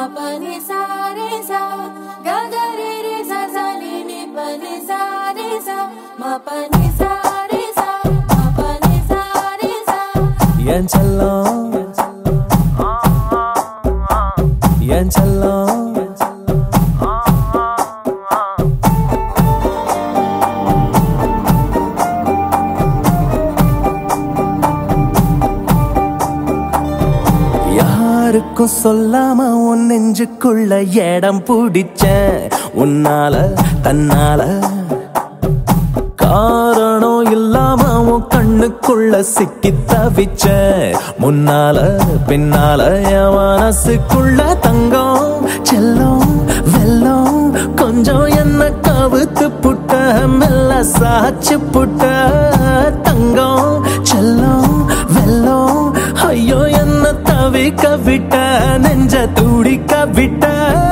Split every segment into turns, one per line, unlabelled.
pa ni sa re sa ga ga re re sa sa ni ni pa ni sa re sa ma pa ni sa re sa ma pa ni sa re sa
என் செல்லம் என் செல்லம் யாருக்கும் சொல்லாம உன் நெஞ்சுக்குள்ள இடம் பிடிச்ச உன்னால தன்னால காரணம் இல்லாம உன் கண்ணுக்குள்ள சிக்கி தவிச்ச முன்னால பின்னால என் மனசுக்குள்ள தங்கம் செல்லம் வெல்லம் கொஞ்சம் என்ன கவுத்து புட்ட மெல்ல சாச்சு புட்ட தங்கம் செல்லம் வெல்லம் ஐயோ என்ன தவிக்க விட்ட நெஞ்ச துடிக்க விட்ட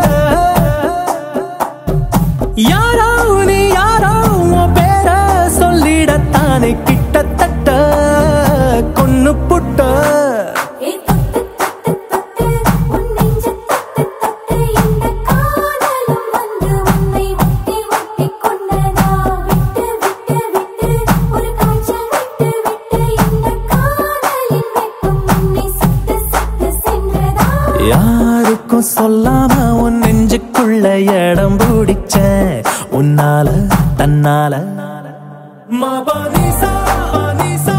யாரோ நீ யாரோ உன் பேர சொல்லிடத்தானே கிட்டத்தட்ட கொன்னு புட்ட
ஏ தொட்டு தொட்டு தொட்டு உன் நெஞ்சு தொட்டு தொட்டு இந்த காதலும் வந்து உன்னை ஒட்டி ஒட்டி கொண்டதா விட்டு விட்டு விட்டு ஒரு காய்ச்சல் விட்டு விட்டு இந்த காதலின் வெப்பம் உன்னை சுட்டு சுட்டு சென்றதா
யாருக்கும் சொல்லாம உன் நெஞ்சுக்குள்ள இடம் பிடிச்ச உன்னால தன்னால மபனிசா அனிசா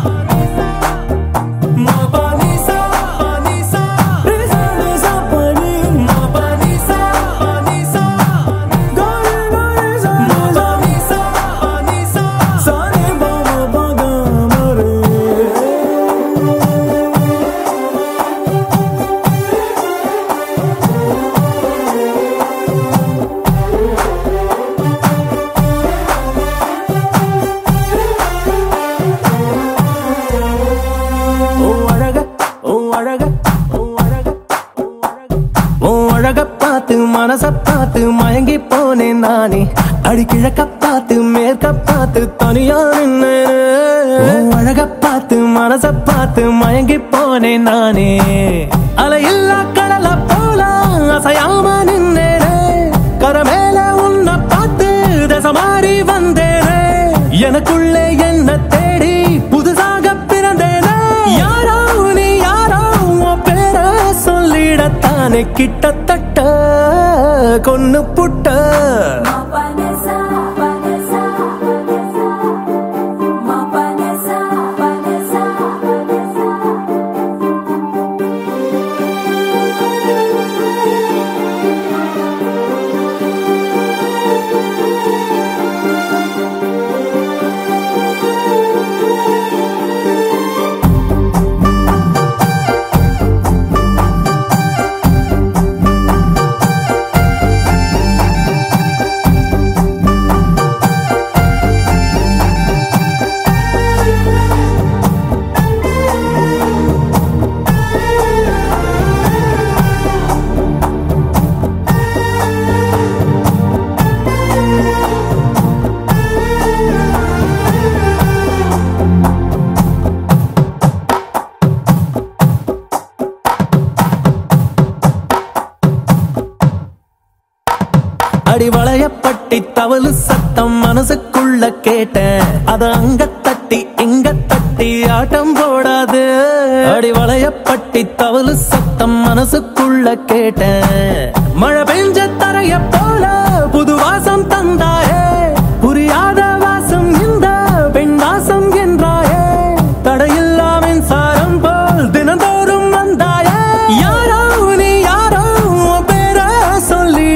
மபனிசா அனிசா ரிசா பனி மபனிசா அனிசா காரி காரி மபனிசா அனிசா சாரி பாமா பாகமரே ஓ அழக ஓ அழக ஓ அழக ஓ அழக ஓ அழக பார்த்து மனச பார்த்து மயங்கி போனேன் நானே அடி கிழக்க பார்த்து மேற்க பார்த்து தனியா நின்னேன் ஓ அழக பார்த்து மனச பார்த்து மயங்கி போனேன் நானே அலையில்லா கடல போல அசையாம நின்னேனே கரமேல உன்னை பார்த்து தசை மாறி வந்தேனே எனக்குள்ளே என்ன தேடி புதுசாக பிறந்தேனே யாரோ நீ யாரோ உன் பேர சொல்லிடத்தானே கிட்டத்தட்ட கொன்னு புட்ட
ma pa ni sa pa ni sa pa ni sa ma pa ni sa pa ni sa pa ni sa
அடி வளையப்பட்டி தவளு சத்தம் மனசுக்குள்ள கேட்டேன் அத அங்க தட்டி இங்க தட்டி ஆட்டம் போடாது அடி வளையப்பட்டி தவளு சத்தம் மனசுக்குள்ள கேட்டேன் மழை பெஞ்ச தரைய போல புது வாசம் தந்தாயே புரியாத வாசம் இந்த பெண் வாசம் என்றாயே தடையில்லா மின்சாரம் போல் தினந்தோறும் வந்தாயே யாரோ நீ யாரோ உன் பேர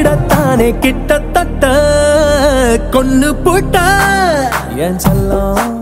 சொல்லிடத்தானே கிட்டத்தட்ட கொன்னு போட்ட என் செல்லம்